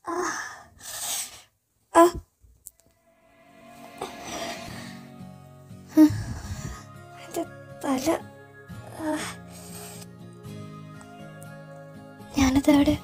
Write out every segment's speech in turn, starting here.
എൻ്റെ തല ആ. ഞാനിതവിടെ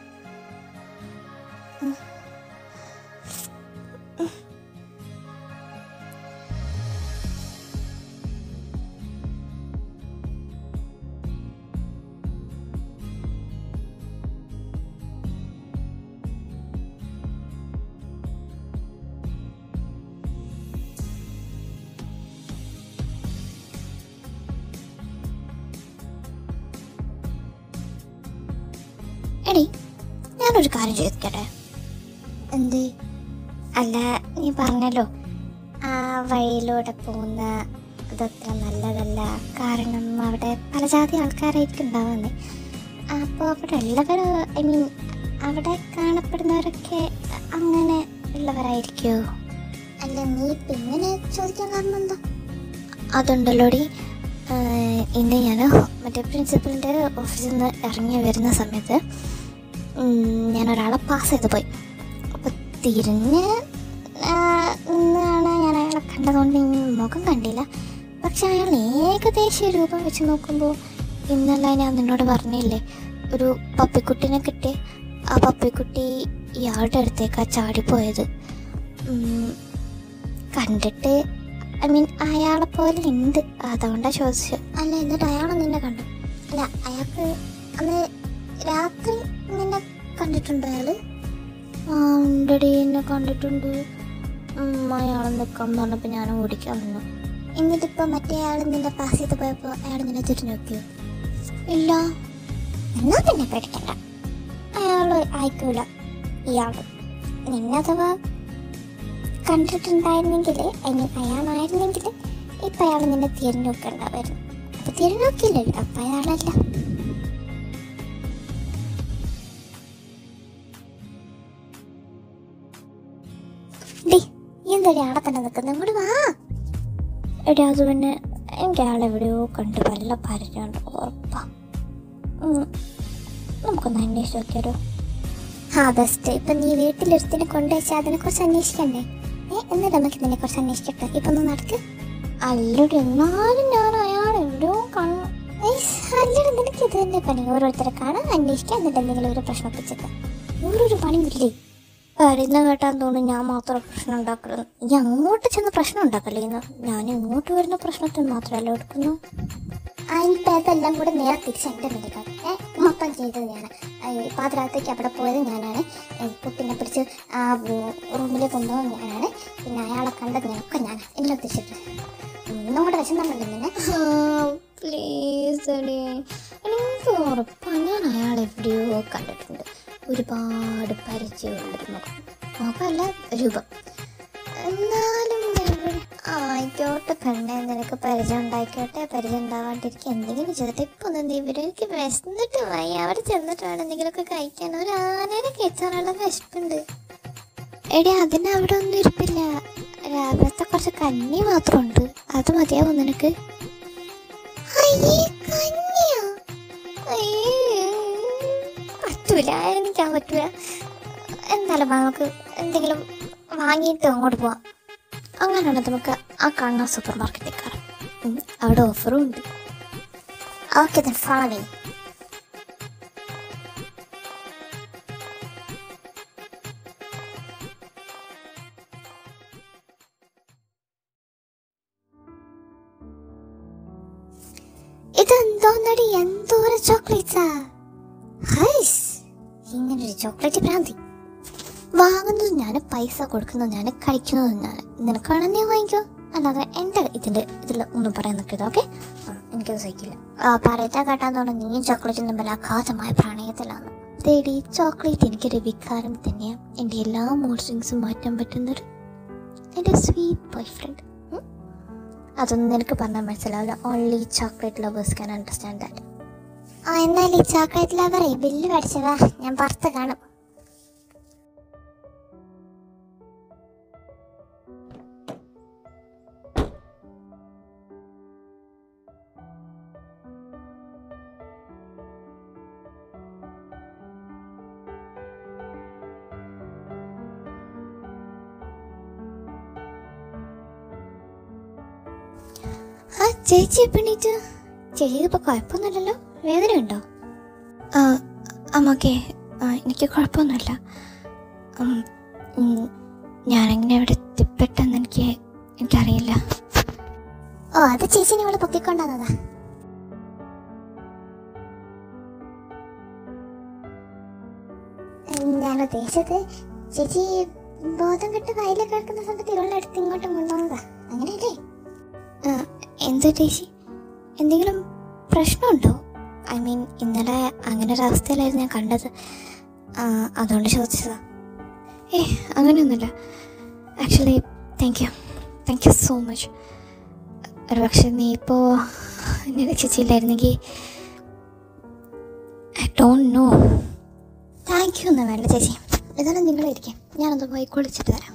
എടി ഞാനൊരു കാര്യം ചോദിക്കട്ടെ എന്ത് അല്ല നീ പറഞ്ഞല്ലോ ആ വഴിയിലൂടെ പോകുന്ന അതത്ര നല്ലതല്ല കാരണം അവിടെ പല ജാതി ആൾക്കാരായിരിക്കും ഉണ്ടാവുന്നത് അപ്പോൾ അവിടെ ഉള്ളവർ ഐ മീൻ അവിടെ കാണപ്പെടുന്നവരൊക്കെ അങ്ങനെ ഉള്ളവരായിരിക്കുമോ അല്ല നീ ഇപ്പൊ ഇങ്ങനെ ചോദിക്കാൻ കാരണം എന്താ അതുണ്ടല്ലോടി ആഹ് ഇന്ന് ഞാൻ മറ്റേ പ്രിൻസിപ്പലിൻ്റെ ഓഫീസിൽ നിന്ന് ഇറങ്ങി വരുന്ന സമയത്ത് ഉം, ഞാൻ ഒരാളെ പാസ് ചെയ്ത് പോയി അപ്പോൾ തിരിഞ്ഞ് ആഹ് നിന്നാണ് ഞാൻ അയാളെ കണ്ടതുകൊണ്ട് ഈ മുഖം കണ്ടില്ല പക്ഷെ അയാൾ ഏകദേശം രൂപം വെച്ച് നോക്കുമ്പോൾ ഇന്നല്ല ഞാൻ നിന്നോട് പറഞ്ഞില്ലേ ഒരു പപ്പിക്കുട്ടിനെ കിട്ടി ആ പപ്പിക്കുട്ടി ഇയാളുടെ അടുത്തേക്കാ ചാടിപ്പോയത് ഉം, കണ്ടിട്ട് ഐ മീൻ അയാളെ പോലെ ഉണ്ട് അതുകൊണ്ടാണ് ചോദിച്ചത് അല്ല എന്നിട്ട് അയാളെ നിന്നെ കണ്ടു അല്ല അയാൾക്ക് അന്ന് രാത്രി നിന്നെ കണ്ടിട്ടുണ്ടോ അയാള് ഉണ്ടടി എന്നെ കണ്ടിട്ടുണ്ട് അയാൾ നിൽക്കാൻ പറഞ്ഞപ്പോൾ ഞാൻ ഓടിക്കാൻ വന്നു എന്നിട്ടിപ്പോ മറ്റേ ആൾ നിന്റെ പാസ് ചെയ്ത് പോയപ്പോ അയാൾ നിന്നെ തിരിഞ്ഞു നോക്കിയോ ഇല്ല എന്നാ പിന്നെ പേടിക്കണ്ട അയാള് അയക്കൂല ഇയാള് നിന്നഥവാ കണ്ടിട്ടുണ്ടായിരുന്നെങ്കിൽ ഇനി അയാളായിരുന്നെങ്കിൽ ഇപ്പൊ അയാൾ നിന്നെ തിരിഞ്ഞു നോക്കണ്ടാവായിരുന്നു അപ്പൊ തിരിഞ്ഞു നോക്കിയില്ലല്ലോ അപ്പൊ അയാളല്ല ഡി ഈ എന്താടി ആടെ തന്നെ നിൽക്കുന്നത് ഇങ്ങോട്ട് വാ എടി അത് പിന്നെ എനിക്ക് ആളെവിടെയോ കണ്ട് വല്ല പരിചയമുണ്ട് ഉറപ്പാ ഉം. നമുക്കൊന്ന് അന്വേഷിച്ച് നോക്കിയാലോ ആ ബെസ്റ്റ് ഇപ്പൊ നീ വീട്ടിലൊരുത്തിനെ കൊണ്ടുവച്ചാൽ അതിനെ കുറിച്ച് അന്വേഷിക്കണ്ടേ ഏ എന്നിട്ട് നമുക്ക് ഇതിനെ കുറിച്ച് അന്വേഷിക്കട്ടെ ഇപ്പൊ ഒന്ന് നടക്ക് അല്ലടി എന്നാലും ഞാൻ അയാൾ എവിടെയോ കണ്ണു അല്ലടാ നിനക്ക് ഇത് തന്നെ പണി ഓരോരുത്തരെ കാണാൻ അന്വേഷിക്കാൻ എന്നിട്ട് എന്തെങ്കിലും ഒരു പ്രശ്നം ഒപ്പിച്ചേക്കാം ഓരോരു പണിയില്ലേ പറയുന്ന കേട്ടാൻ തോന്നുന്നു ഞാൻ മാത്രം പ്രശ്നം ഉണ്ടാക്കുന്നത് ഈ അങ്ങോട്ട് ചെന്ന് പ്രശ്നം ഉണ്ടാക്കല്ലേ ഇന്ന് ഞാൻ ഇങ്ങോട്ട് വരുന്ന പ്രശ്നത്തിൽ മാത്രമല്ല എടുക്കുന്നു അതിനിപ്പോൾ അതെല്ലാം കൂടെ നേരെ തിരിച്ച് എൻ്റെ മേലേക്കാണ് ഏ മൊത്തം ചെയ്തത് ഞാൻ പാതിരാത്തേക്ക് അവിടെ പോയത് ഞാനാണ് ഏ, കുട്ടീനെ പിടിച്ച് ആ റൂമിൽ കൊണ്ടുപോകാൻ ഞാനാണ് പിന്നെ അയാളെ കണ്ടത് ഞാനൊക്കെ ഞാൻ എല്ലാം തിരിച്ചിട്ട് ഒന്നും കൂടെ വിശന്നുണ്ടല്ലോ നിന്നെ പ്ലീസ് എടി എനിക്ക് ഉറപ്പാണ് ഞാൻ അയാൾ എവിടെയോ കണ്ടിട്ടുണ്ട് ഒരുപാട് പരിചയമുള്ളൊരു മുഖം മുഖമല്ല രൂപം എന്നാലും എവിടെ- ആയിക്കോട്ടെ പെണ്ണെ നിനക്ക് പരിചയം ഉണ്ടായിക്കോട്ടെ പരിചയം ഉണ്ടാവാണ്ടിരിക്കുക എന്തെങ്കിലും ചെയ്തിട്ട് ഇപ്പൊ ഒന്ന് ഇവര് എനിക്ക് വിശന്നിട്ട് വയ്യ അവിടെ ചെന്നിട്ട് വേണം എന്തെങ്കിലുമൊക്കെ കഴിക്കാൻ ഒരു ആനേനെ കഴിച്ചാനുള്ള വിശപ്പുണ്ട് എടി അതിന് അവിടെ ഒന്നും ഇരിപ്പില്ല രാവിലത്തെ കുറച്ച് കഞ്ഞി മാത്രമുണ്ട് അത് മതിയാവും നിനക്ക് അയ്യേ കഞ്ഞിയോ അയ്യേ. പറ്റൂല എനിക്കാൻ പറ്റൂല എന്തായാലും വാ, നമുക്ക് എന്തെങ്കിലും വാങ്ങിയിട്ട് അങ്ങോട്ട് പോവാം അങ്ങനെയാണെങ്കിൽ നമുക്ക് ആ കാണുന്ന സൂപ്പർ മാർക്കറ്റിൽ കയറാം ഉം, അവിടെ ഓഫറും ഉണ്ട് ഓക്കെ ദെൻ ഫോളോ മീ ഇതെന്തോന്നടി എന്തോരം ചോക്ലേറ്റ്സാ ഹൈസ് ഇങ്ങനൊരു ചോക്ലേറ്റ് ഭ്രാന്തി വാങ്ങുന്നത് ഞാൻ പൈസ കൊടുക്കുന്നത് ഞാൻ കഴിക്കുന്നത് ഞാൻ നിനക്കാണ് നീ വാങ്ങിക്കോ അല്ലാതെ എൻ്റെ ഇതിൻ്റെ ഇതിൽ ഒന്നും പറയാൻ നിൽക്കരുത് ഓക്കെ എനിക്കത് സഹിക്കില്ല ആ പറയത്താ കേട്ടാൻ തോന്നുന്നു നീയും ചോക്ലേറ്റ് തമ്മിൽ അഗാധമായ പ്രണയത്തിലാണ് തേടി ചോക്ലേറ്റ് എനിക്കൊരു വികാരം തന്നെയാണ് എൻ്റെ എല്ലാ മൂഡ് സ്വിങ്സും മാറ്റാൻ പറ്റുന്നൊരു എൻ്റെ സ്വീറ്റ് ബോയ് ഫ്രണ്ട് അതൊന്നും നിനക്ക് പറഞ്ഞാൽ മനസ്സിലാവില്ല only chocolate lovers can understand that ആ എന്നാൽ ഈ ചോക്ലേറ്റ് ലവറേ ബില്ല് മേടിച്ചതാ ഞാൻ പുറത്ത് കാണും ചേച്ചി എപ്പണീറ്റ് ചേച്ചിക്ക് ഇപ്പോൾ കുഴപ്പമൊന്നുമില്ലല്ലോ വേദന ഉണ്ടോ ആ അമ്മക്കെ എനിക്ക് കുഴപ്പമൊന്നുമില്ല ഉം, ഉം, ഞാനെങ്ങനെ ഇവിടെ എത്തിപ്പെട്ടെന്ന് എനിക്ക് എനിക്കറിയില്ല ഓ അത് ചേച്ചിനെ ഇവിടെ പൊക്കിക്കൊണ്ടുവന്നതാ ഉം, ഞാൻ ഉദ്ദേശിച്ചത് ചേച്ചി ബോധം കെട്ട് വയലിൽ കിടക്കുന്ന സമയത്ത് ഇവളുടെ അടുത്ത് ഇങ്ങോട്ട് കൊണ്ടുവന്നതാ അങ്ങനെയല്ലേ ആ, എന്ത് ചേച്ചി എന്തെങ്കിലും പ്രശ്നമുണ്ടോ ഐ മീൻ ഇന്നലെ അങ്ങനെ ഒരു അവസ്ഥയിലായിരുന്നു ഞാൻ കണ്ടത് ആ, അതുകൊണ്ട് ചോദിച്ചതാ ഏ അങ്ങനെയൊന്നുമില്ല actually thank you thank you so much ഒരു പക്ഷെ നീ ഇപ്പോൾ എന്നെ രക്ഷിച്ചില്ലായിരുന്നെങ്കിൽ I don't know thank you ഒന്നും വേണ്ട ചേച്ചി ഏതായാലും നിങ്ങൾ ഇരിക്കാം ഞാനൊന്ന് പോയി കുളിച്ചിട്ട് തരാം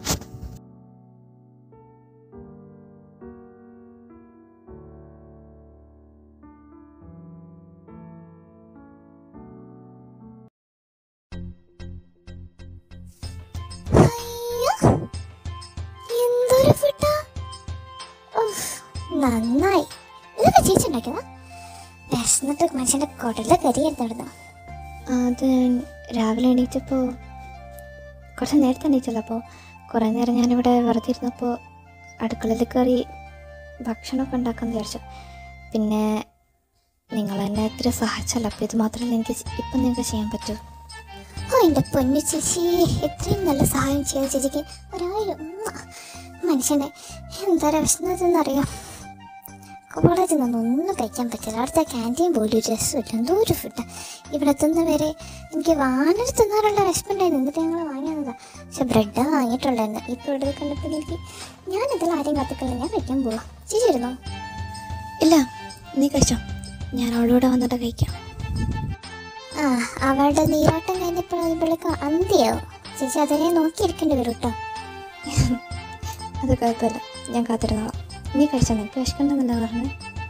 അയ്യോ, എന്തൊരു ഫുഡാ ഉഫ്, നന്നായി ഇതൊക്കെ ചേച്ചി ഉണ്ടാക്കിയതാ വിശന്നിട്ട് മനുഷ്യന്റെ കുടലിലെ കരിയായിരുന്നു അത് രാവിലെ എണീറ്റപ്പോൾ കുറച്ച് നേരത്തെ എണീറ്റല്ലോ അപ്പോൾ കുറേ നേരം ഞാനിവിടെ വെറുതെ ഇരുന്നപ്പോൾ അടുക്കളയിൽ കയറി ഭക്ഷണമൊക്കെ ഉണ്ടാക്കാമെന്ന് വിചാരിച്ചു പിന്നെ നിങ്ങൾ എന്നെ ഇത്ര സഹായിച്ചല്ലോ അപ്പോൾ ഇത് മാത്രമല്ല എനിക്ക് ഇപ്പം നിങ്ങൾക്ക് ചെയ്യാൻ പറ്റൂ ഓ എന്റെ പൊന്നു ചേച്ചി ഇത്രയും നല്ല സഹായം ചെയ്ത ചേച്ചിക്ക് ഒരായിരം ഉമ്മ. മനുഷ്യനെ എന്താ വിഷമതെന്നറിയാം കോളേജിൽ നിന്നൊന്നും ഒന്നും കഴിക്കാൻ പറ്റില്ല അവിടുത്തെ ക്യാൻറ്റീൻ പോലും ഒരു രസമില്ല എന്തോ ഒരു ഫുഡ് ഇവിടെ എത്തുന്ന വരെ എനിക്ക് വാനൽ തിന്നാറുള്ള വിശപ്പുണ്ടായിരുന്നു എന്നിട്ട് ഞങ്ങൾ വാങ്ങിയതാ പക്ഷെ ബ്രെഡ് വാങ്ങിയിട്ടുണ്ടായിരുന്നു ഇപ്പോൾ ഇവിടെ കണ്ടപ്പോൾ എനിക്ക് ഞാൻ ഇതിൽ ആരെയും കത്തിക്കില്ല ഞാൻ കഴിക്കാൻ പോവാ ചേച്ചി ഇരുന്നോ ഇല്ല നീ കഴിച്ചോ ഞാൻ അവളോട് വന്നിട്ട് കഴിക്കാം ആ അവളുടെ നീരാട്ടം കഴിഞ്ഞപ്പോൾ അത് വിളിക്കും അന്തിയാവും ചേച്ചി അതിനെ നോക്കിയിരിക്കേണ്ടി വരും കേട്ടോ അത് കുഴപ്പമില്ല ഞാൻ കാത്തിരുന്നോളാം നീ കഴിച്ചോ നിനക്ക് വിശക്കണ്ടെന്നല്ല പറഞ്ഞത്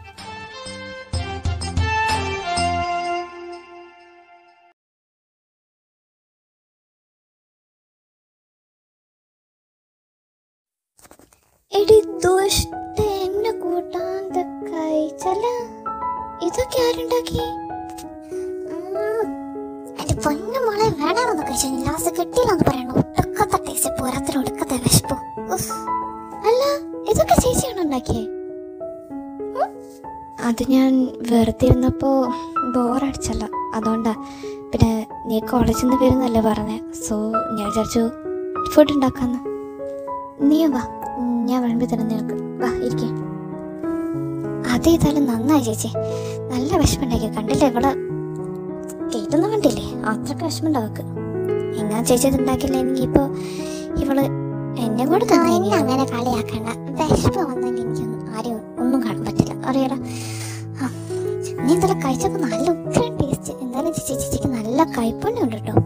എടി ദുഷ്ട എന്നെ കൂട്ടാൻ കഴിച്ചല്ല ഇതൊക്കെ ആരുണ്ടാക്കി എന്റെ പൊന്നു മോളെ വേണമെന്ന് കഴിച്ചു ലാസ്റ്റ് കിട്ടിയില്ലെന്ന് പറയണു ഒടുക്കത്തെ ടേസ്റ്റ് പോരാത്തിന് ഒടുക്കത്തെ വിശപ്പു ഉഫ്. അല്ല ഇതൊക്കെ ചേച്ചിയാണ് ഉണ്ടാക്കിയേ അത് ഞാൻ വെറുതെ ഇരുന്നപ്പോൾ ബോറടിച്ചല്ല അതുകൊണ്ടാ പിന്നെ നീ കോളേജിൽ നിന്ന് വരുന്നല്ലേ പറഞ്ഞേ സോ ഞാൻ വിചാരിച്ചു ഫുഡ് ഉണ്ടാക്കാന്ന് നീ വാ ഉം, ഞാൻ വിളമ്പി തരാം നിനക്ക് വാ ഇരിക്കേ അത് ചെയ്താലും നന്നായി ചേച്ചി നല്ല വിഷമുണ്ടാക്കി കണ്ടില്ലേ ഇവിടെ കേട്ടൊന്നും കണ്ടില്ലേ അത്രക്ക് വിഷമുണ്ടാവക്ക് എങ്ങനെ ചേച്ചി ഇത് ഉണ്ടാക്കില്ല എനിക്ക് ഇപ്പോൾ ഇവള് എന്നെ കൂടെ ആ, തന്നെ എന്നെ അങ്ങനെ കളിയാക്കണ്ട വിശപ്പ് വന്നെങ്കിൽ എനിക്കൊന്നും ആരും ഒന്നും കാണാൻ പറ്റില്ല അറിയടാ ആ, നീ എന്തായാലും കഴിച്ചപ്പോ നല്ല ഉഗ്രൻ ടേസ്റ്റ് എന്തായാലും ചേച്ചി ചേച്ചിക്ക് നല്ല കൈപ്പുണ്യം ഉണ്ട് കേട്ടോ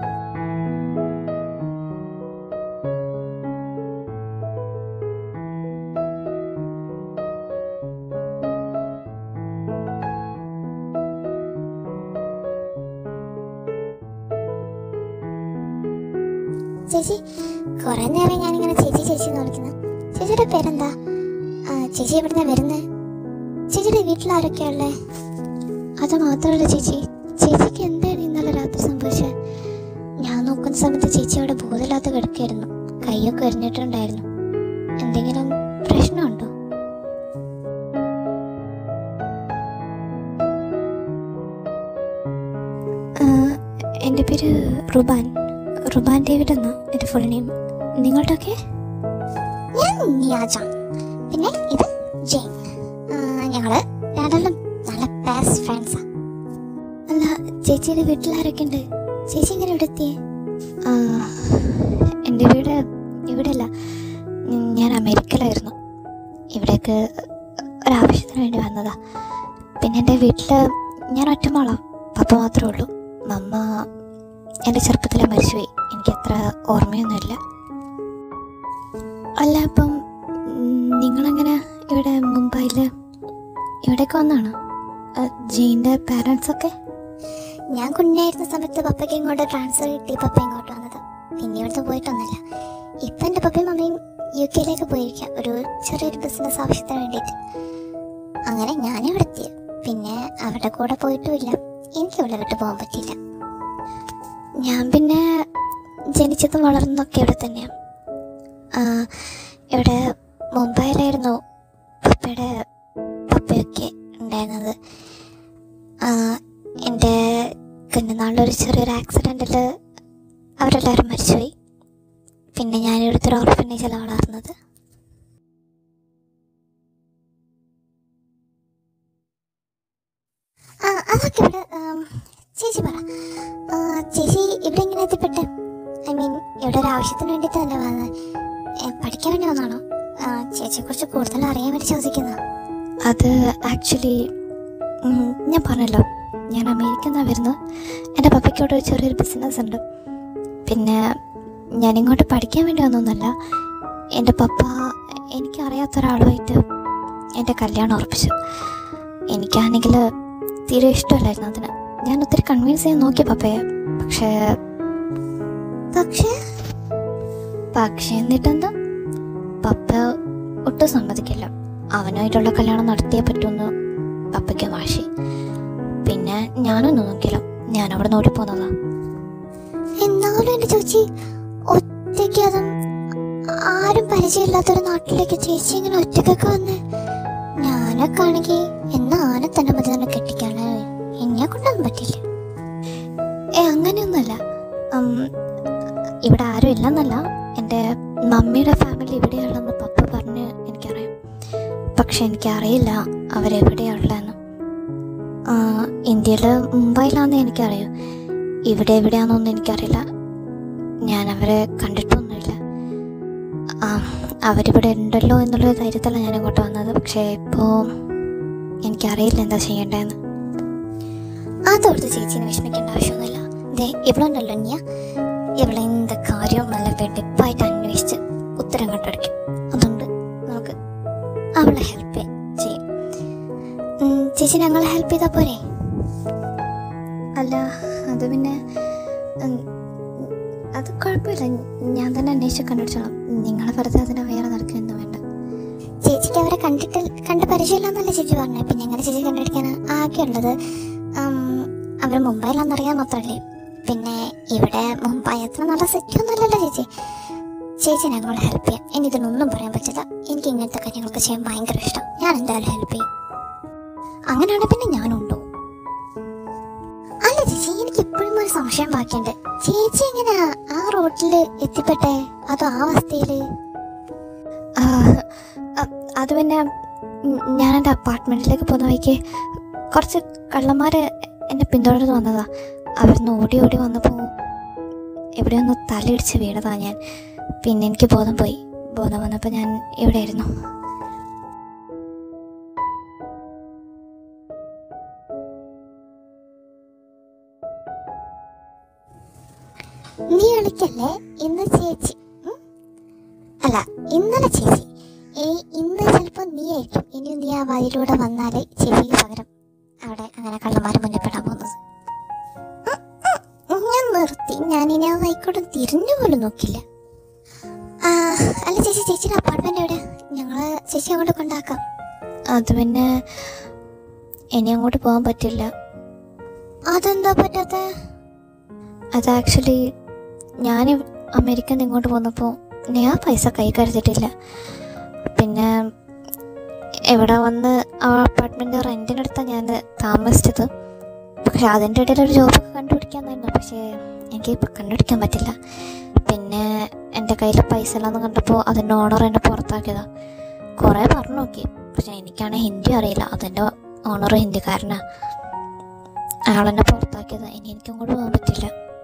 ചേച്ചി കുറെ നേരം ഞാനിങ്ങനെ ചേച്ചി ചേച്ചി എന്ന് വിളിക്കുന്നു ചേച്ചിയുടെ പേരെന്താ ആ, ചേച്ചി എവിടുന്നാ വരുന്നത് ചേച്ചിയുടെ വീട്ടിൽ ആരൊക്കെയാ ഉള്ളേ അത് മാത്രമല്ല ചേച്ചി ചേച്ചിക്ക് എന്താണ് ഇന്നലെ രാത്രി സംഭവിച്ചത് ഞാൻ നോക്കുന്ന സമയത്ത് ചേച്ചി അവിടെ ബോധമില്ലാത്ത കിടക്കായിരുന്നു കൈയൊക്കെ എറിഞ്ഞിട്ടുണ്ടായിരുന്നു എന്തെങ്കിലും പ്രശ്നമുണ്ടോ ആ, എൻ്റെ പേര് റുബാൻ റുബാൻ ഡേവിഡ് എന്നാ എൻ്റെ ഫുൾ നെയിം നിങ്ങളുടെയൊക്കെ ഞാൻ നിയാജാൻ പിന്നെ ഇത് ജെയിൻ ആ, ഞങ്ങള് രണ്ടെണ്ണം നല്ല ബെസ്റ്റ് ഫ്രണ്ട്സാ അല്ല ചേച്ചിയുടെ വീട്ടിൽ ആരൊക്കെ ഉണ്ട് ചേച്ചി എങ്ങനെ ഇവിടെ എത്തിയേ ആ, എൻ്റെ വീട് ഇവിടെയല്ല ഉം, ഞാൻ അമേരിക്കയിലായിരുന്നു ഇവിടേക്ക് ഒരാവശ്യത്തിന് വേണ്ടി വന്നതാ പിന്നെ എൻ്റെ വീട്ടിൽ ഞാൻ ഒറ്റമോളാ പപ്പ മാത്രമേ ഉള്ളൂ മമ്മ എൻ്റെ ചെറുപ്പത്തിലെ മരിച്ചുപോയി എനിക്ക് അത്ര ഓർമ്മയൊന്നുമില്ല അല്ല അപ്പം ഉം, നിങ്ങളെങ്ങനെ ഇവിടെ മുംബൈയിൽ ഇവിടേക്ക് വന്നാണോ ജീൻ്റെ പാരൻസൊക്കെ ഞാൻ കുഞ്ഞായിരുന്ന സമയത്ത് പപ്പയ്ക്ക് ഇങ്ങോട്ട് ട്രാൻസ്ഫർ കിട്ടി പപ്പ ഇങ്ങോട്ട് വന്നത് പിന്നെ ഇവിടുത്തെ പോയിട്ടൊന്നുമില്ല ഇപ്പൊ എന്റെ പപ്പയും മമ്മയും യു കെയിലേക്ക് പോയിരിക്കാം ഒരു ചെറിയൊരു ബിസിനസ് ആവശ്യത്തിന് വേണ്ടിയിട്ട് അങ്ങനെ ഞാൻ ഇവിടെ എത്തി പിന്നെ അവരുടെ കൂടെ പോയിട്ടുമില്ല എനിക്ക് ഇവിടെ വിട്ടു പോകാൻ പറ്റിയില്ല ഞാൻ പിന്നെ ജനിച്ചതും വളർന്നതൊക്കെ ഇവിടെ തന്നെയാണ് ആ, ഇവിടെ മുംബൈയിലായിരുന്നു പപ്പയുടെ പപ്പയൊക്കെ ഉണ്ടായിരുന്നത് ആ, എൻ്റെ കുഞ്ഞുനാളിലൊരു ചെറിയൊരു ആക്സിഡൻറ്റിൽ അവരെല്ലാവരും മരിച്ചുപോയി പിന്നെ ഞാൻ ഇവിടുത്തെ ഒരു ഓർഫനേജിലാണ് വളർന്നത് ആ അതൊക്കെ ഇവിടെ ആം, ചേച്ചി പറ ആ, ചേച്ചി ഇവിടെ എങ്ങനെ എത്തിപ്പെട്ടെ ഐ മീൻ ഇവിടെ ഒരു ആവശ്യത്തിന് വേണ്ടിയിട്ടല്ലേ വന്നത് ഏ, പഠിക്കാൻ വേണ്ടി വന്നാണോ ചേച്ചിയെ കുറിച്ച് കൂടുതൽ അറിയാൻ വേണ്ടി ചോദിക്കുന്ന അത് ആക്ച്വലി ഞാൻ പറഞ്ഞല്ലോ ഞാൻ അമേരിക്കയിൽ നിന്നാണ് വരുന്നത് എൻ്റെ പപ്പയ്ക്ക് അവിടെ ഒരു ചെറിയൊരു ബിസിനസ് ഉണ്ട് പിന്നെ ഞാൻ ഇങ്ങോട്ട് പഠിക്കാൻ വേണ്ടി വന്നൊന്നുമല്ല എൻ്റെ പപ്പ എനിക്കറിയാത്ത ഒരാളുമായിട്ട് എൻ്റെ കല്യാണം ഉറപ്പിച്ചു എനിക്കാണെങ്കിൽ തീരെ ഇഷ്ടമല്ലായിരുന്നു അതിന് ഞാൻ ഒത്തിരി കൺവിൻസ് ചെയ്യാൻ നോക്കി പപ്പയെ പക്ഷേ പക്ഷേ പക്ഷേ എന്നിട്ടെന്താ പപ്പ ഒട്ടും സമ്മതിക്കില്ല അവനുമായിട്ടുള്ള കല്യാണം നടത്തിയേ പറ്റുമെന്ന് പപ്പയ്ക്ക് വാശി പിന്നെ ഞാനൊന്നും നോക്കില്ല ഞാൻ അവിടെ നോട്ടി പോന്നതാ എന്നാലും എൻ്റെ ചേച്ചി ഒറ്റയ്ക്ക് അതും ആരും പരിചയമില്ലാത്തൊരു നാട്ടിലേക്ക് ചേച്ചി ഇങ്ങനെ ഒറ്റക്കൊക്കെ വന്ന് ഞാനൊക്കെ ആണെങ്കിൽ എന്നാ ആനെ തന്നെ മതി തന്നെ കെട്ടിക്കാണ് എന്നെ കൊണ്ടൊന്നും പറ്റില്ല ഏ അങ്ങനെയൊന്നുമല്ല ഉം, ഇവിടെ ആരും ഇല്ലെന്നല്ല എൻ്റെ മമ്മിയുടെ ഫാമിലി ഇവിടെയുള്ളതെന്ന് പപ്പ പറഞ്ഞ് എനിക്കറിയാം പക്ഷെ എനിക്കറിയില്ല അവരെവിടെയുള്ളതെന്ന് ഇന്ത്യയിൽ മുംബൈയിലാണെന്ന് എനിക്കറിയാം ഇവിടെ എവിടെയാണെന്നൊന്നും എനിക്കറിയില്ല ഞാൻ അവരെ കണ്ടിട്ടൊന്നുമില്ല ആ, അവരിവിടെ ഉണ്ടല്ലോ എന്നുള്ള ധൈര്യത്തിലാണ് ഞാൻ ഇങ്ങോട്ട് വന്നത് പക്ഷേ ഇപ്പോൾ എനിക്കറിയില്ല എന്താ ചെയ്യേണ്ടതെന്ന് അതോർത്ത് ചേച്ചിനെ വിഷമിക്കേണ്ട ആവശ്യമൊന്നുമില്ല ദേ ഇവളുണ്ടല്ലോ അന്യ ഇവളെ എന്ത് കാര്യവും നല്ല വെടിപ്പായിട്ട് അന്വേഷിച്ച് ഉത്തരം കണ്ടുപിടിക്കും അതുകൊണ്ട് നമുക്ക് അവളെ ഹെൽപ്പ് ചെയ്യും ഉം, ചേച്ചി ഞങ്ങളെ ഹെൽപ്പ് ചെയ്താൽ പോരെ അല്ല അത് പിന്നെ ഉം, അത് കുഴപ്പമില്ല ഞാൻ തന്നെ അന്വേഷിച്ച് കണ്ടുപിടിച്ചോളാം നിങ്ങൾ വെറുതെ അതിനെ വേറെ നടക്കുകയൊന്നും വേണ്ട ചേച്ചിക്ക് അവരെ കണ്ടിട്ട് കണ്ട് പരിചയമില്ലാന്നല്ലേ ചേച്ചി പറഞ്ഞത് പിന്നെ എങ്ങനെ ചേച്ചി കണ്ടുപിടിക്കാൻ ആകെയുള്ളത് അവർ മുംബൈയിലാണെന്നറിയാൻ മാത്രമല്ലേ പിന്നെ ഇവിടെ മുംബൈ അത്ര നല്ല സെറ്റ് ഒന്നുമല്ലല്ലോ ചേച്ചി ചേച്ചി ഞങ്ങളെ ഹെൽപ്പ് ചെയ്യാം ഇനി ഇതിനൊന്നും പറയാൻ പറ്റില്ല എനിക്ക് ഇങ്ങനത്തെ കാര്യങ്ങളൊക്കെ ചെയ്യാൻ ഭയങ്കര ഇഷ്ടം ഞാൻ എന്തായാലും ഹെൽപ്പ് ചെയ്യും അങ്ങനെയാണെങ്കിൽ പിന്നെ ഞാനുണ്ടോ അല്ല ചേച്ചി എനിക്ക് ഇപ്പോഴും ഒരു സംശയം ബാക്കിയുണ്ട് ചേച്ചി എങ്ങനെയാ ആ റോട്ടിൽ എത്തിപ്പെട്ടെ അതോ ആ അവസ്ഥയില് ആ, അ- അത് പിന്നെ ഉം, ഞാൻ എൻ്റെ അപ്പാർട്ട്മെൻറ്റിലേക്ക് പോകുന്ന വഴിക്ക് കുറച്ച് കള്ളന്മാർ എന്നെ പിന്തുടർന്ന് വന്നതാ അവിടുന്ന് ഓടി ഓടി വന്നപ്പോൾ എവിടെയൊന്ന് തലയിടിച്ച് വീണതാ ഞാൻ പിന്നെ എനിക്ക് ബോധം പോയി ബോധം വന്നപ്പോൾ ഞാൻ ഇവിടെ ആയിരുന്നു നീ കളിക്കല്ലേ ഇന്ന് ചേച്ചി ഉം? അല്ല ഇന്നലെ ചേച്ചി ഈ ഇന്ന് ചിലപ്പോ നീ ആയിരിക്കും ഇനി നീ ആ വഴിയിലൂടെ വന്നാല് ചേച്ചിക്ക് പകരം അവിടെ അങ്ങനെ കള്ളന്മാരെ മുന്നിൽ പെടാൻ പോകുന്നത് ഉം, ഉം, ഞാൻ നിർത്തി ഞാൻ ഇനി ആ വഴിക്കൂടെ തിരിഞ്ഞു പോലും നോക്കില്ല ആ, അല്ല ചേച്ചി ചേച്ചിയുടെ അപ്പാർട്ട്മെന്റ് എവിടെ ഞങ്ങള് ചേച്ചി അങ്ങോട്ട് കൊണ്ടാക്കാം അത് പിന്നെ ഇനി അങ്ങോട്ട് പോകാൻ പറ്റില്ല അതെന്താ പറ്റാത്ത അത് ആക്ച്വലി ഞാൻ അമേരിക്കയിൽ നിന്ന് ഇങ്ങോട്ട് പോന്നപ്പോൾ ഞാൻ പൈസ കൈ കരുതിയിട്ടില്ല പിന്നെ ഇവിടെ വന്ന് ആ അപ്പാർട്ട്മെൻറ്റ് റെൻറ്റിനെടുത്താണ് ഞാൻ താമസിച്ചത് പക്ഷെ അതിൻ്റെ ഇടയിൽ ഒരു ജോബൊക്കെ കണ്ടുപിടിക്കാമെന്നായിരുന്നു പക്ഷേ എനിക്ക് ഇപ്പം കണ്ടുപിടിക്കാൻ പറ്റില്ല പിന്നെ എൻ്റെ കയ്യിൽ പൈസ ഇല്ലാന്ന് കണ്ടപ്പോൾ അതിൻ്റെ ഓണർ എന്നെ പുറത്താക്കിയതാണ് കുറേ പറഞ്ഞു നോക്കി പക്ഷെ എനിക്കാണെങ്കിൽ ഹിന്ദി അറിയില്ല അതിൻ്റെ ഓണർ ഹിന്ദിക്കാരനാണ് അയാളെന്നെ പുറത്താക്കിയതാണ് ഇനി എനിക്ക് അങ്ങോട്ട് പോകാൻ പറ്റില്ല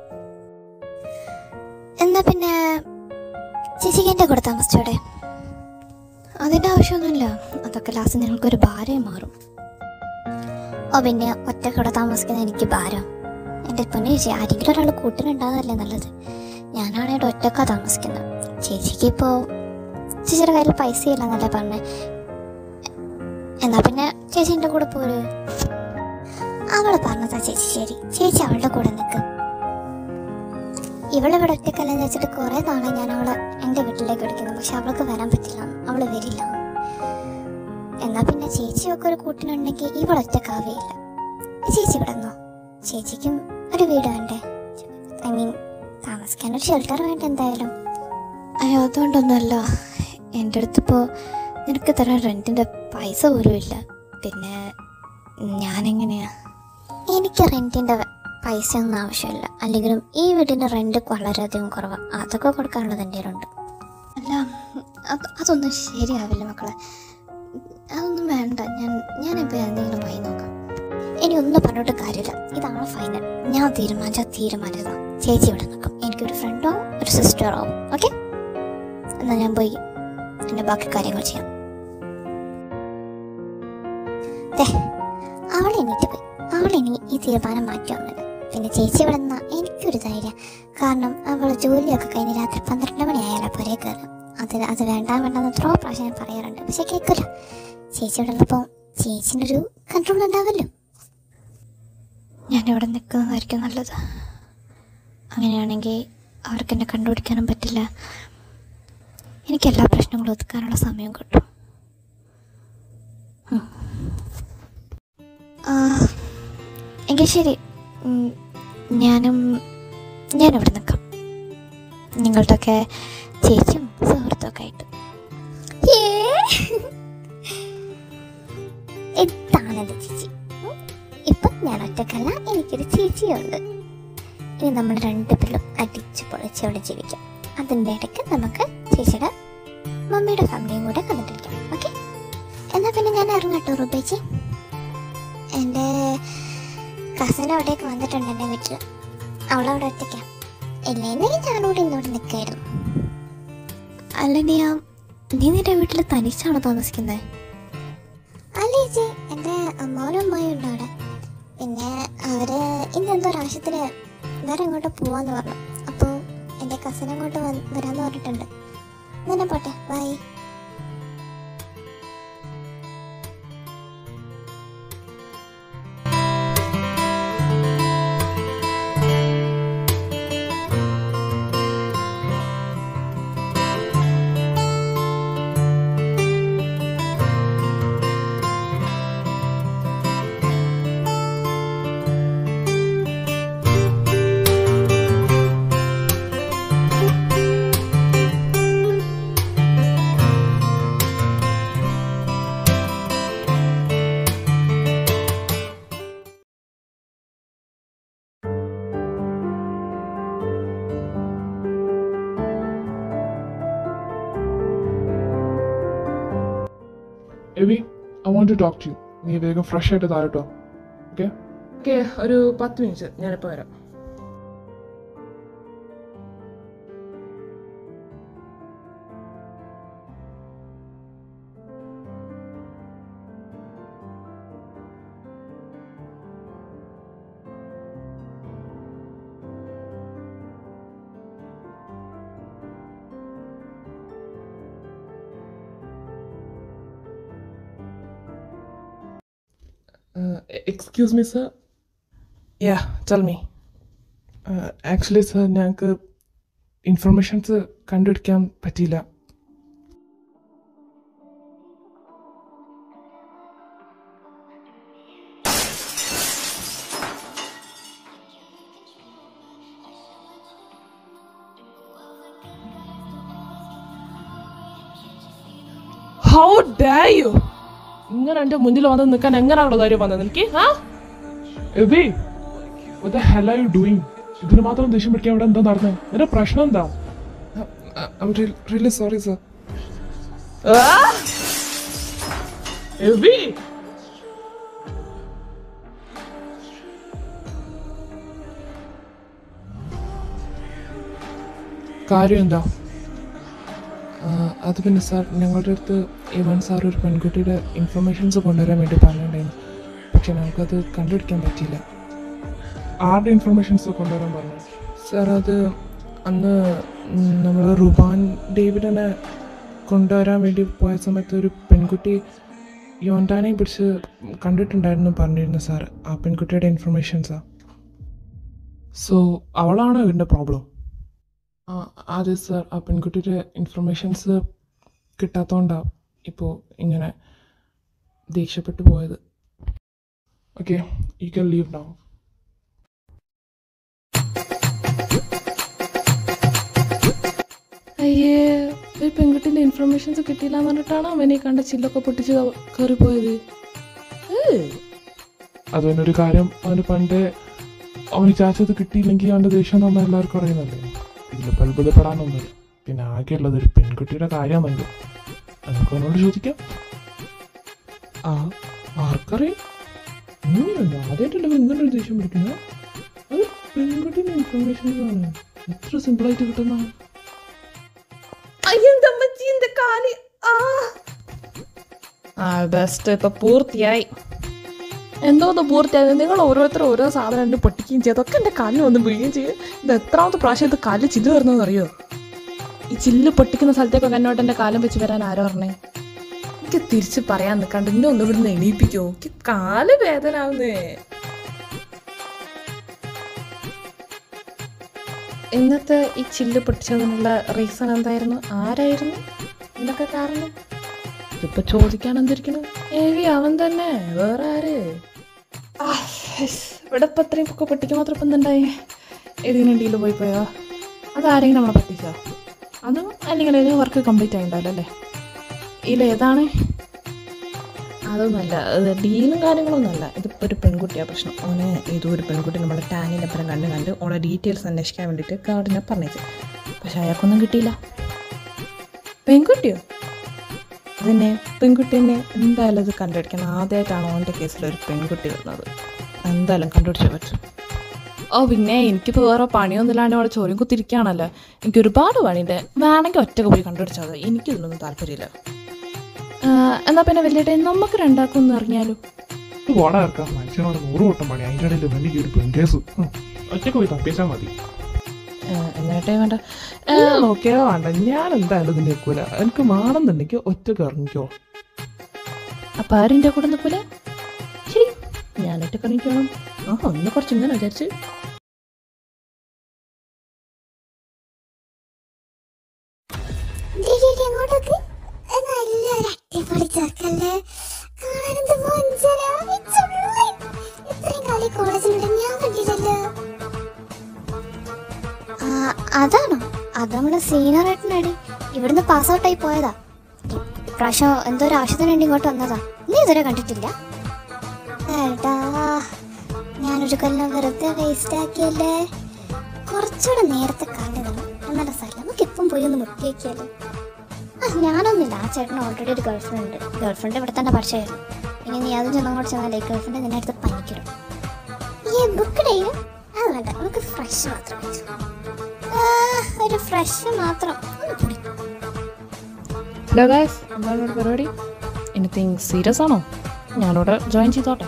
എന്നാ പിന്നെ ചേച്ചിക്ക് എന്റെ കൂടെ താമസിച്ചോടെ അതിൻ്റെ ആവശ്യമൊന്നുമില്ല അതൊക്കെ ലാസ്റ്റ് നിങ്ങൾക്കൊരു ഭാരം മാറും ഓ പിന്നെ ഒറ്റക്കൂടെ താമസിക്കുന്ന എനിക്ക് ഭാരം എൻ്റെ പൊന്നു ചേച്ചി ആരെങ്കിലും ഒരാൾ കൂട്ടിനുണ്ടാകാതല്ലേ നല്ലത് ഞാനാണ് ഇവിടെ ഒറ്റക്കാ താമസിക്കുന്നത് ചേച്ചിക്ക് ഇപ്പോൾ ചേച്ചിയുടെ കയ്യിൽ പൈസ ഇല്ലെന്നല്ലേ പറഞ്ഞേ എന്നാ പിന്നെ ചേച്ചി എൻ്റെ കൂടെ പോര് അവള് പറഞ്ഞതാ ചേച്ചി ശരി ചേച്ചി അവളുടെ കൂടെ നിൽക്ക് ഇവളിവിടെ ഒറ്റക്കല്ലെന്ന് വെച്ചിട്ട് കുറേ നാളെ ഞാൻ അവളെ എൻ്റെ വീട്ടിലേക്ക് വിളിക്കുന്നു പക്ഷെ അവൾക്ക് വരാൻ പറ്റില്ല അവള് വരില്ല എന്നാ പിന്നെ ചേച്ചിയൊക്കെ ഒരു കൂട്ടിനുണ്ടെങ്കിൽ ഇവളൊറ്റക്കാവേയില്ല ചേച്ചി കിടന്നോ ചേച്ചിക്കും ഒരു വീട് വേണ്ടേ ഐ മീൻ താമസിക്കാൻ ഒരു ഷെൽട്ടർ വേണ്ട എന്തായാലും അയ്യോ അതുകൊണ്ടൊന്നുമല്ല എൻ്റെ അടുത്തിപ്പോൾ നിനക്ക് തരാൻ റെൻറ്റിൻ്റെ പൈസ പോലും ഇല്ല പിന്നെ ഞാനെങ്ങനെയാ എനിക്ക് റെൻറ്റിൻ്റെ പൈസ ഒന്നും ആവശ്യമില്ല അല്ലെങ്കിലും ഈ വീടിൻ്റെ റെൻറ്റ് വളരെയധികം കുറവാണ് അതൊക്കെ കൊടുക്കാനുള്ളത് എൻ്റെ കയ്യിലുണ്ട് അല്ല അത് അതൊന്നും ശരിയാവില്ല മക്കളെ അതൊന്നും വേണ്ട ഞാൻ ഞാനിപ്പോൾ എന്തെങ്കിലും വായി നോക്കാം ഇനി ഒന്നും പറഞ്ഞിട്ട് കാര്യമില്ല ഇതാണ് ഫൈനൽ ഞാൻ തീരുമാനിച്ച തീരുമാനിച്ചതാ ചേച്ചി ഇവിടെ നിൽക്കും എനിക്കൊരു ഫ്രണ്ടോ ഒരു സിസ്റ്ററോ ഓക്കെ എന്നാൽ ഞാൻ പോയി എൻ്റെ ബാക്കി കാര്യങ്ങൾ ചെയ്യാം ദേ, അവൾ എണീറ്റ് പോയി അവൾ ഇനി ഈ തീരുമാനം മാറ്റിയൊന്നുമില്ല പിന്നെ ചേച്ചി ഇവിടെ നിന്നാ എനിക്കൊരു ധൈര്യം കാരണം അവൾ ജോലിയൊക്കെ കഴിഞ്ഞ് രാത്രി പന്ത്രണ്ട് മണിയായാലും പുരേ കയറും അത് അത് വേണ്ട വേണ്ടെന്ന് എത്രയോ പ്രാവശ്യം ഞാൻ പറയാറുണ്ട് പക്ഷെ കേൾക്കില്ല ചേച്ചി ഇവിടെ ഉള്ളപ്പോൾ ചേച്ചിൻ്റെ ഒരു കൺട്രോൾ ഉണ്ടാവല്ലോ ഞാനിവിടെ നിൽക്കുന്നതായിരിക്കും നല്ലത് അങ്ങനെയാണെങ്കിൽ അവർക്ക് എന്നെ കണ്ടുപിടിക്കാനും പറ്റില്ല എനിക്ക് എല്ലാ പ്രശ്നങ്ങളും ഒതുക്കാനുള്ള സമയം കിട്ടും ഉം. ആ, എങ്കിൽ ശരി ഉം, ഞാനും ഞാനിവിടെ നിൽക്കാം നിങ്ങളുടെയൊക്കെ ചേച്ചിയും സുഹൃത്തുമൊക്കെ ആയിട്ട് ഇതാണ് എൻ്റെ ചേച്ചി ഉം. ഇപ്പം ഞാൻ ഒറ്റക്കല്ല എനിക്കൊരു ചേച്ചിയുണ്ട് ഇനി നമ്മൾ രണ്ടുപേരും അടിച്ചു പൊളിച്ച് അവിടെ ജീവിക്കാം അതിൻ്റെ ഇടയ്ക്ക് നമുക്ക് ചേച്ചിയുടെ മമ്മിയുടെ ഫാമിലിയും കൂടെ കണ്ടിട്ടിരിക്കാം ഓക്കെ എന്നാൽ പിന്നെ ഞാൻ ഇറങ്ങട്ടോ റുബേച്ചി എൻ്റെ കസിൻ അവിടേക്ക് വന്നിട്ടുണ്ട് എൻ്റെ വീട്ടിൽ അവളവിടെ ഒറ്റയ്ക്കാം ഇല്ലെങ്കിൽ ഞാനോട് ഇന്നോട് നിൽക്കായിരുന്നു അല്ല നീ ആ നീ നിന്റെ വീട്ടിൽ തനിച്ചാണോ താമസിക്കുന്നത് അല്ല ചേച്ചി എൻ്റെ അമ്മാവനും അമ്മായും ഉണ്ട് അവിടെ പിന്നെ അവര് ഇന്ന് എന്തോ ഒരാവശ്യത്തിന് വേറെ എങ്ങോട്ട് പോവാന്ന് പറഞ്ഞു അപ്പോൾ എൻ്റെ കസിൻ അങ്ങോട്ട് വന്ന് വരാന്ന് പറഞ്ഞിട്ടുണ്ട് എന്നാ ഞാൻ പോട്ടെ bye Evi I want to talk to you നീ വേഗം ഫ്രഷ് ആയിട്ട് താഴട്ടോ ഓക്കെ ഓക്കെ ഒരു പത്ത് മിനിറ്റ് ഞാനിപ്പോൾ വരാം excuse me sir yeah tell me actually sir ഞങ്ങൾക്ക് ഇൻഫർമേഷൻസ് കണ്ടുപിടിക്കാൻ പറ്റിയില്ല ഹൗ ഡേ യു ഇങ്ങനെ എൻ്റെ മുന്നിൽ വന്ന് നിൽക്കാൻ എങ്ങനെയാണോ ധൈര്യം വന്നത് എനിക്ക് ആ എവി what the hell are you doing ഇതിന് മാത്രം ദേഷ്യം പിടിക്കാൻ ഇവിടെ എന്താ നടന്നത് നിന്റെ പ്രശ്നം എന്താ I really sorry sir Evi കാര്യം എന്താ ആ, അത് പിന്നെ സാർ ഞങ്ങളുടെ അടുത്ത് ഇവൻ സാർ ഒരു പെൺകുട്ടിയുടെ ഇൻഫർമേഷൻസ് കൊണ്ടുവരാൻ വേണ്ടി പറഞ്ഞിട്ടുണ്ടായിരുന്നു പക്ഷെ ഞങ്ങൾക്കത് കണ്ടുപിടിക്കാൻ പറ്റിയില്ല ആരുടെ ഇൻഫർമേഷൻസ് കൊണ്ടുവരാൻ പറഞ്ഞു സാർ അത് അന്ന് നമ്മൾ റുബാൻ ഡേവിഡിനെ കൊണ്ടുവരാൻ വേണ്ടി പോയ സമയത്ത് ഒരു പെൺകുട്ടി യോണ്ടാനെ പിടിച്ച് കണ്ടിട്ടുണ്ടായിരുന്നു പറഞ്ഞിരുന്നു സാർ ആ പെൺകുട്ടിയുടെ ഇൻഫർമേഷൻസാ സോ അവളാണ് ഇതിൻ്റെ പ്രോബ്ലം ആ അതെ സാർ ആ പെൺകുട്ടിയുടെ ഇൻഫർമേഷൻസ് കിട്ടാത്തതുകൊണ്ടാണ് ഇപ്പോൾ ഇങ്ങനെ ദേഷ്യപ്പെട്ടു പോയത് okay you can leave now അയ്യേ ഒരു പെൺകുട്ടിന്റെ ഇൻഫർമേഷൻസ് കിട്ടിയില്ല എന്ന് പറഞ്ഞിട്ടാണ് അവനെ കണ്ട ചില്ലൊക്കെ പൊട്ടിച്ച് കയറി പോയത് അതുപിന്നൊരു കാര്യം അവന് പണ്ടേ അവന് ചാച്ചത് കിട്ടിയില്ലെങ്കിൽ അവൻ്റെ ദേഷ്യം നമ്മൾ എല്ലാവർക്കും അറിയുന്നല്ലേ ഇതിലിപ്പോൾ അത്ഭുതപ്പെടാനൊന്നുമില്ല പിന്നെ ആകെയുള്ളത് ഒരു പെൺകുട്ടിയുടെ കാര്യമാണല്ലോ നമുക്ക് അവനോട് ചോദിക്കാം ആ ആർക്കറിയാം ഇങ്ങനെയുണ്ടോ ആദ്യമായിട്ടല്ലോ ഇങ്ങനെ ഒരു ദേഷ്യം പിടിക്കുന്നത് അത് പെൺകുട്ടിയുടെ ഇൻഫർമേഷൻ ആണ് എത്ര സിമ്പിളായിട്ട് കിട്ടുന്ന അയ്യന്തമ്മച്ചിന്റെ കാല് ആ ബെസ്റ്റ് ഇപ്പൊ പൂർത്തിയായി എന്തോന്ന് പൂർത്തിയായത് നിങ്ങൾ ഓരോരുത്തർ ഓരോ സാധനം എന്നെ പൊട്ടിക്കുകയും ചെയ്യും അതൊക്കെ എൻ്റെ കാലിൽ വന്ന് വീഴുകയും ചെയ്യും ഇത് എത്രാമത്തെ പ്രാവശ്യം ഇത് കാലിൽ ചില്ല് വരുന്നതെന്ന് അറിയോ ഈ ചില്ല് പൊട്ടിക്കുന്ന സ്ഥലത്തേക്കൊക്കെ എന്നോട്ട് എൻ്റെ കാലം വെച്ച് വരാൻ ആരോ പറഞ്ഞേ എനിക്ക് തിരിച്ച് പറയാൻ നിൽക്കാണ്ട് ഇന്നെ ഒന്ന് ഇവിടുന്ന് എണീപ്പിക്കോ എനിക്ക് കാല് വേദനാവുന്നേ ഇന്നത്തെ ഈ ചില്ല് പൊട്ടിച്ചതിനുള്ള റീസൺ എന്തായിരുന്നു ആരായിരുന്നു എന്തൊക്കെ കാരണം ഇതിപ്പോ ചോദിക്കാൻ എന്തിരിക്കണു ഏവി അവൻ തന്നെ വേറെ ആര് ആ, ഹിസ്. ഇവിടെ ഇപ്പൊ ഇത്രയും ഒക്കെ പൊട്ടിക്ക് മാത്രം ഇപ്പം എന്തുണ്ടായി ഏതെങ്കിലും ഡീല് പോയി പോയോ അതാരെങ്കിലും നമ്മളെ പറ്റിച്ചോ അതും അല്ലെങ്കിൽ ഏതെങ്കിലും വർക്ക് കംപ്ലീറ്റ് ആയിണ്ടാവില്ല അല്ലേ ഇതിൽ ഏതാണ് അതൊന്നുമല്ല ഇത് ഡീലും കാര്യങ്ങളൊന്നുമല്ല ഇതിപ്പോൾ ഒരു പെൺകുട്ടിയാണ് പ്രശ്നം ഓന് ഏതോ ഒരു പെൺകുട്ടി നമ്മുടെ ടാനിൻ്റെ അപ്പുറം കണ്ട് കണ്ട് ഓളെ ഡീറ്റെയിൽസ് അന്വേഷിക്കാൻ വേണ്ടിയിട്ട് ഗാർഡിനെ പറഞ്ഞത് പക്ഷെ അയാൾക്കൊന്നും കിട്ടിയില്ല പെൺകുട്ടിയോ അതന്നെ പെൺകുട്ടി തന്നെ എന്തായാലും അത് കണ്ടുപിടിക്കണം ആദ്യമായിട്ടാണ് ഓൻ്റെ കേസിൽ ഒരു പെൺകുട്ടി വരുന്നത് എന്തായാലും കണ്ടുപിടിച്ചേ പറ്റും ഓ പിന്നെ എനിക്കിപ്പോൾ വേറെ പണിയൊന്നുമില്ലാണ്ട് അവിടെ ചോദ്യം കുത്തിരിക്കുകയാണല്ലോ എനിക്ക് ഒരുപാട് പണിയുണ്ട് വേണമെങ്കിൽ ഒറ്റക്ക് പോയി കണ്ടുപിടിച്ചാൽ മതി എനിക്കിതിനൊന്നും താല്പര്യമില്ല ആ, എന്നാ പിന്നെ വലിയ നമുക്ക് രണ്ടാക്കും ഒന്ന് ഇറങ്ങിയാലോ പോടാ ഇറക്കാം മനുഷ്യനോട് നൂറ് വട്ടം പണി അതിൻ്റെ ഇടയിൽ വണ്ടിക്ക് ഒരു പെൺകേസ് ഒറ്റക്ക് പോയി തപ്പിച്ചാൽ മതി എന്നിട്ടേ വേണ്ട നോക്കിയാ വേണ്ട ഞാൻ എന്തായാലും ഇതിന്റെ നിൽക്കൂല എനിക്ക് വേണമെന്നുണ്ടെങ്കിൽ ഒറ്റക്ക് ഇറങ്ങിക്കോ അപ്പം ആരിൻ്റെ കൂടെ നിൽക്കൂല ശരി ഞാനിട്ട് കണിക്കണം ആ ഒന്ന് കുറച്ച് ഇങ്ങനെ വിചാരിച്ച് അങ്ങോട്ടൊക്കെ നല്ലൊരു അടിപൊളി ചെറുക്കല്ലേ കാണാനെന്ത് മൊഞ്ചരാ, ഈ ചുള്ളൻ. ഇത്രയും കാലം ഈ കോളേജിലുണ്ട് ഞാൻ കണ്ടില്ലല്ലോ ആ, അതാണോ അത് നമ്മുടെ സീനിയർ ഏട്ടനടി ഇവിടുന്ന് പാസ് ഔട്ടായി പോയതാ ഇപ്രാവശ്യം എന്തോ ഒരു ആവശ്യത്തിന് വേണ്ടി ഇങ്ങോട്ട് വന്നതാ നീ ഇതുവരെ കണ്ടിട്ടില്ല ഏട്ടാ ഞാനൊരു കൊല്ലം വെറുതെ വേസ്റ്റ് ആക്കിയല്ലേ കുറച്ചുകൂടെ നേരത്തെ കണ്ടതാണ് നല്ല സ്ഥലം നമുക്ക് ഇപ്പം പോയി ഒന്ന് മുട്ടിയേക്കിയല്ലോ ആ ഞാനൊന്നുമില്ല ആ ചേട്ടന് ഓൾറെഡി ഒരു ഗേൾ ഫ്രണ്ട് ഉണ്ട് ഗേൾ ഫ്രണ്ട് ഇവിടെ തന്നെ പഠിച്ചായിരുന്നു ഇനി നീ അതും ചെന്നും കൂടെ ചെന്നാലേ ഗേൾ ഫ്രണ്ട് നിന്നെ അടുത്ത് പനിക്കിടും ഈ ബുക്കിടെയും അത് വേണ്ട നമുക്ക് ഫ്രഷ് മാത്രം വെച്ചു ആ, ഒരു ഫ്രഷ് മാത്രം ഒന്ന് കുടി ഹലോ ഗായ്സ് എന്താണ് ഇവിടെ പരിപാടി എനിത്തിങ് സീരിയസ് ആണോ ഞാനിവിടെ ജോയിൻ ചെയ്തോട്ടെ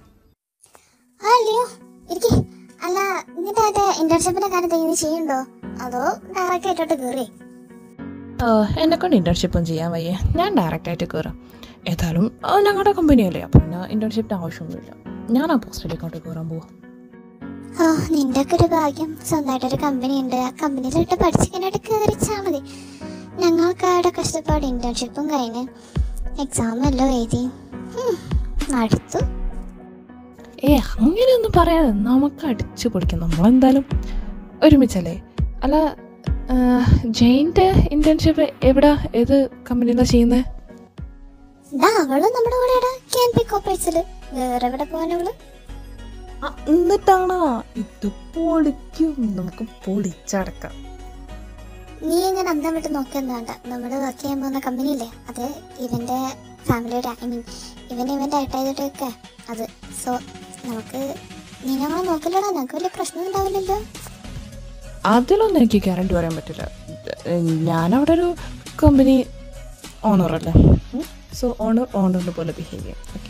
അല്ലയോ ഇരിക്കെ അല്ല നിന്റെ മറ്റേ ഇന്റേൺഷിപ്പിന്റെ കാര്യം ഇനി ചെയ്യണ്ടോ അതോ ഡയറക്റ്റ് ആയിട്ടോട്ട് കയറി എന്നെ കൊണ്ട് ഇൻറ്റേൺഷിപ്പും ചെയ്യാൻ വയ്യ ഞാൻ ഡയറക്റ്റ് ആയിട്ട് കയറാം ഏതായാലും അത് ഞങ്ങളുടെ കമ്പനിയല്ലേ അപ്പം പിന്നെ ഇൻറ്റേൺഷിപ്പിൻ്റെ ആവശ്യമൊന്നുമില്ല ഞാൻ ആ പോസ്റ്റിലേക്കോട്ട് കയറാൻ പോവാം ഓ നിന്റെ ഒക്കെ ഒരു ഭാഗ്യം സ്വന്തമായിട്ടൊരു കമ്പനി ഉണ്ട് ആ കമ്പനിയിലിട്ട് പഠിച്ചിങ്ങനായിട്ട് കയറിച്ചാൽ മതി ഞങ്ങൾക്ക് അവിടെ കഷ്ടപ്പാട് ഇന്റേൺഷിപ്പും കഴിഞ്ഞ് എക്സാം എല്ലാം എഴുതി ഉം, അടുത്തു ഏ അങ്ങനെയൊന്നും പറയാതെ നമുക്ക് അടിച്ചു പൊളിക്കാം നമ്മളെന്തായാലും ഒരുമിച്ചല്ലേ അല്ല ആ, ജെയിൻ്റെ ഇൻറ്റേൺഷിപ്പ് എവിടെ ഏത് കമ്പനിയിലാണ് ചെയ്യുന്നത് ഇതാ അവള് നമ്മുടെ കൂടെ ക്യാൻ പി കോപ്പറേറ്റ്സില് വേറെ എവിടെ പോകാനവള് എന്നിട്ടാണോ ഇത് പൊളിക്കും നമുക്ക് പൊളിച്ചടക്കാം നീ ഇങ്ങനെ അന്തം വിട്ട് നോക്കിയൊന്നും വേണ്ട നമ്മൾ വർക്ക് ചെയ്യാൻ പോകുന്ന കമ്പനിയില്ലേ അത് ഇവന്റെ ഫാമിലിയുടെ ഐ മീൻ ഇവൻ ഇവന്റെ ഏട്ടായതൊക്കെ അത് സോ നമുക്ക് നീ ഞങ്ങളെ നോക്കില്ലടാ ഞങ്ങൾക്ക് വലിയ പ്രശ്നം ഉണ്ടാവില്ലല്ലോ അതിലൊന്നും എനിക്ക് ഗ്യാരണ്ടി പറയാൻ പറ്റില്ല ഞാനവിടെ ഒരു കമ്പനി ഓണറല്ലേ സോ ഓണർ ഓണറിനെ പോലെ ബിഹേവ് ചെയ്യാം ഓക്കെ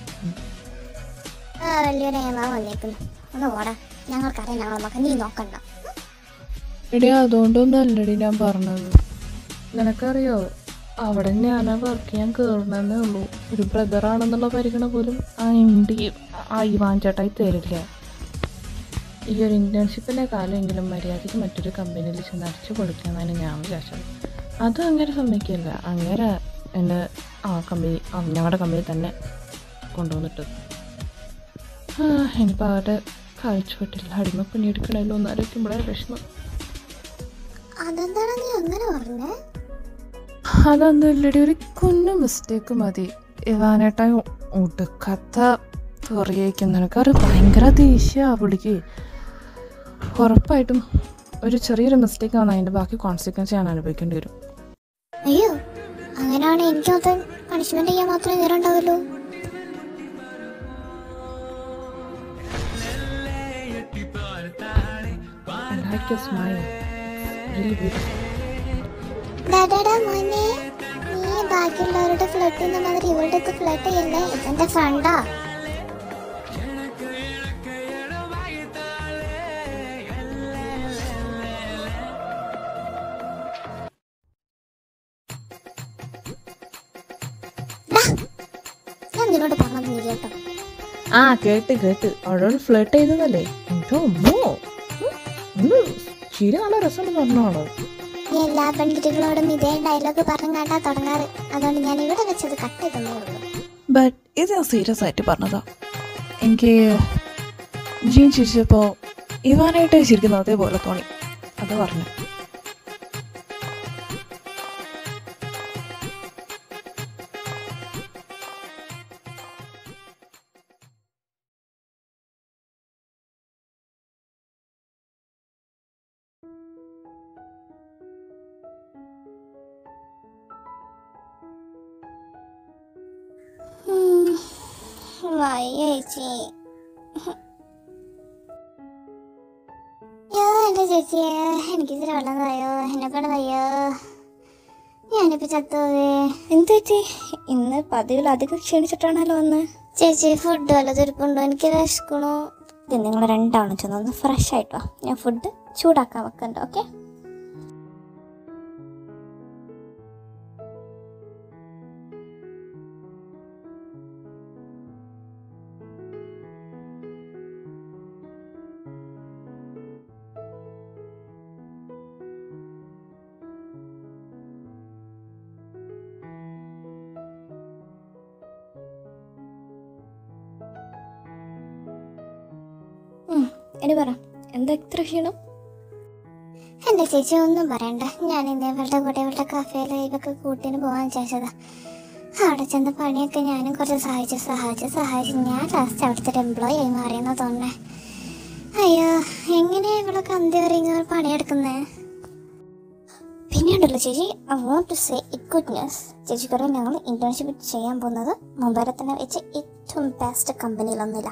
ആ വലിയൊരു ഏമാ വന്നേക്കുന്നു ഒന്ന് ഓടാ ഞങ്ങൾക്കറിയാം ഞങ്ങളെ മക്കൾ നീ നോക്കണ്ട എടി അതുകൊണ്ടൊന്നും അല്ലടി ഞാൻ പറഞ്ഞത് നിനക്കറിയോ അവിടെ ഞാൻ വർക്ക് ചെയ്യാൻ കയറണമെന്നേ ഉള്ളൂ ഒരു ബ്രദറാണെന്നുള്ള പരിഗണന പോലും ആ എം ഡി ആ ഇവാൻ ചേട്ടായി തരില്ല ഈ ഒരു ഇൻറ്റേൺഷിപ്പിൻ്റെ കാലമെങ്കിലും മര്യാദയ്ക്ക് മറ്റൊരു കമ്പനിയിൽ ചെന്ന് അടിച്ചു കൊടുക്കാന്നാണ് ഞാൻ വിചാരിച്ചത് അത് അങ്ങനെ സമ്മതിക്കില്ല അങ്ങനെ എൻ്റെ ആ കമ്പനി ആ ഞങ്ങളുടെ കമ്പനി തന്നെ കൊണ്ടുവന്നിട്ടത് ആ ഇനിയിപ്പോൾ അവരുടെ കാഴ്ചവട്ടില്ല അടിമ പണിയെടുക്കണമല്ലോ എന്ന് ആലോചിക്കുമ്പോഴേ വിഷമം അതെന്താണ് നീ അങ്ങനെ പറഞ്ഞേ അതൊന്നുമില്ലടി ഒരു കുഞ്ഞു മിസ്റ്റേക്ക് മതി ഇവാനേട്ടൻ ഒടുക്കത്ത തുറയേക്കും നിനക്ക് ഒരു ഭയങ്കര ദേഷ്യ പുള്ളിക്ക് ഉറപ്പായിട്ടും ഒരു ചെറിയൊരു മിസ്റ്റേക്ക് വന്നാൽ അതിൻ്റെ ബാക്കി കോൺസിക്വൻസ് ഞാൻ അനുഭവിക്കേണ്ടി വരും അയ്യോ അങ്ങനെയാണെങ്കിൽ എനിക്ക് മൊത്തം പണിഷ്മെന്റ് ചെയ്യാൻ മാത്രമേ നേരം ഉണ്ടാവുള്ളൂ I like your smile. It's really beautiful. ഡാഡാടാ മോനെ നീ ബാക്കിയുള്ളവരുടെ ഫ്ലഡ് ചെയ്യുന്ന മാതിരി ഇവളുടെ അടുത്ത് ഫ്ലഡ് ചെയ്യല്ലേ ഇതെന്റെ ഫ്രണ്ടാ ഞാൻ നിന്നോട് പറഞ്ഞത് നീ കേട്ടോ ആ കേട്ട് കേട്ട് അവളോട് ഫ്ലേട്ട് ചെയ്തതല്ലേ എന്തോ അമ്മോ ഒന്ന് ചിരി നല്ല രസമുണ്ടെന്ന് പറഞ്ഞാണോ നീ എല്ലാ പെൺകുട്ടികളോടും ഇതേ ഡയലോഗ് പറഞ്ഞു കാട്ടാ തുടങ്ങാറ് അതുകൊണ്ട് ഞാൻ ഇവിടെ വെച്ചത് കട്ട് ചെയ്തേ ഉള്ളൂ ബട്ട് ഇത് ഞാൻ സീരിയസ് ആയിട്ട് പറഞ്ഞതാ എനിക്ക് ജീൻ ചിരിച്ചപ്പോൾ ഇവാനായിട്ട് ചിരിക്കുന്നത് അതേപോലെ തോന്നി അത് പറഞ്ഞു വയ്യ ചേച്ചി യോ എന്റെ ചേച്ചിയെ എനിക്ക് ഇത്തിരി വെള്ളം തയ്യോ എന്നെ കൊണ്ട് തയ്യോ ഞാനിപ്പോ ചത്തുപോവേ എന്ത് ചേച്ചി ഇന്ന് പതിവിലധികം ക്ഷീണിച്ചിട്ടാണല്ലോ വന്ന് ചേച്ചി ഫുഡ് വല്ലതിരിപ്പുണ്ടോ എനിക്ക് വിശക്കണു ഇത് നിങ്ങൾ രണ്ടാളും ചെന്നൊന്ന് ഫ്രഷ് ആയിട്ടോ ഞാൻ ഫുഡ് ചൂടാക്കാൻ വെക്കണ്ട ഓക്കെ എടി പറ എന്താ ഇത്ര ക്ഷീണം എന്റെ ചേച്ചി ഒന്നും പറയണ്ട ഞാൻ ഇന്ന് ഇവളുടെ കൂടെ ഇവളുടെ കഫേയിൽ ഇവക്ക് കൂട്ടിന് പോകാൻ വിചാരിച്ചതാ അവിടെ ചെന്ന പണിയൊക്കെ ഞാനും കുറച്ച് സഹായിച്ചു സഹായിച്ചു സഹായിച്ചു ഞാൻ ലാസ്റ്റ് അവിടുത്തെ ഒരു എംപ്ലോയി ആയി മാറിയെന്നാ തോന്നണേ അയ്യോ എങ്ങനെയാ ഇവളൊക്കെ അന്ത്യം വരെ ഇങ്ങനെ പണിയെടുക്കുന്നേ പിന്നെയുണ്ടല്ലോ ചേച്ചി I want to say it good news ചേച്ചിക്കറിയാം ഞങ്ങൾ ഇന്റേൺഷിപ്പ് ചെയ്യാൻ പോകുന്നത് മുംബൈയിലെ തന്നെ വെച്ച് ഏറ്റവും ബെസ്റ്റ് കമ്പനിയിലൊന്നുമില്ല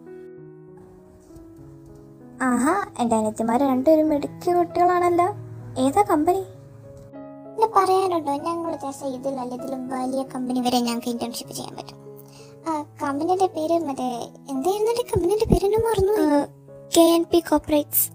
ആഹാ എൻ്റെ അനിയത്തിമാർ രണ്ടുപേരും മിടുക്കിയ കുട്ടികളാണല്ലോ ഏതാ കമ്പനി പിന്നെ പറയാനുണ്ടോ ഞങ്ങൾ വിചാരിച്ച ഇതിലല്ല ഇതിലും വലിയ കമ്പനി വരെ ഞങ്ങൾക്ക് ഇന്റേൺഷിപ്പ് ചെയ്യാൻ പറ്റും ആ കമ്പനിയുടെ പേര് മറ്റേ എന്തായിരുന്നു കമ്പനിയുടെ പേര് എന്നെ മറന്നു കെ എൻ പി കോപ്പറേറ്റ്സ്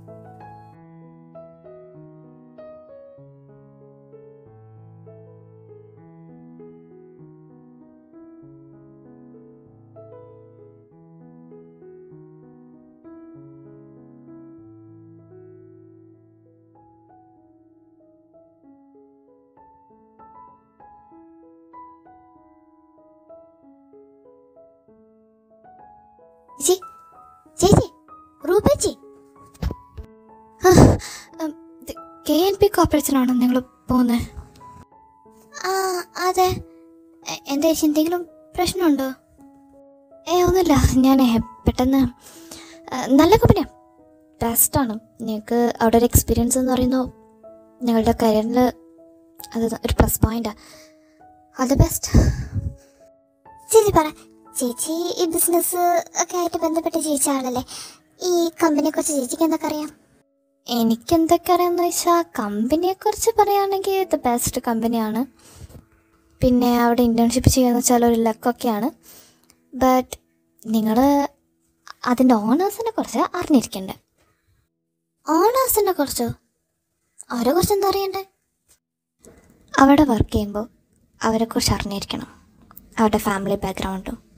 ചേച്ചി ചേച്ചി റൂപേച്ചി കെ എൻ പി കോപ്പറേറ്റ്സിനാണോ നിങ്ങൾ പോകുന്നത് ആ അതെ എ- എന്താ ചേച്ചി എന്തെങ്കിലും പ്രശ്നമുണ്ടോ ഏ ഒന്നുമില്ല ഞാൻ പെട്ടെന്ന് ആ, നല്ല കമ്പനിയാണ് ബെസ്റ്റാണ് നിങ്ങൾക്ക് അവിടെ ഒരു എക്സ്പീരിയൻസ് എന്ന് പറയുന്നത് നിങ്ങളുടെ കരിയറിൽ അത് ഒരു പ്ലസ് പോയിൻ്റാണ് ഓൾ ദി ബെസ്റ്റ് ചേച്ചി പറ ചേച്ചി ഈ ബിസിനസ് ഒക്കെ ആയിട്ട് ബന്ധപ്പെട്ട് ജയിച്ച ആളല്ലേ ഈ കമ്പനിയെ കുറിച്ച് ചേച്ചിക്ക് എന്തൊക്കെ അറിയാം എനിക്ക് എന്തൊക്കെ അറിയാമെന്ന് വെച്ചാൽ കമ്പനിയെക്കുറിച്ച് പറയുകയാണെങ്കിൽ ദ ബെസ്റ്റ് കമ്പനിയാണ് പിന്നെ അവിടെ ഇൻറ്റേൺഷിപ്പ് ചെയ്യുകയെന്ന് വെച്ചാൽ ഒരു ലക്കൊക്കെയാണ് ബട്ട് നിങ്ങൾ അതിൻ്റെ ഓണേഴ്സിനെ കുറിച്ച് അറിഞ്ഞിരിക്കണ്ടേ ഓണേഴ്സിനെ കുറിച്ചോ അവരെ കുറിച്ച് എന്താ അറിയണ്ടേ അവിടെ വർക്ക് ചെയ്യുമ്പോൾ അവരെക്കുറിച്ച് അറിഞ്ഞിരിക്കണം അവരുടെ ഫാമിലി ബാക്ക്ഗ്രൗണ്ടും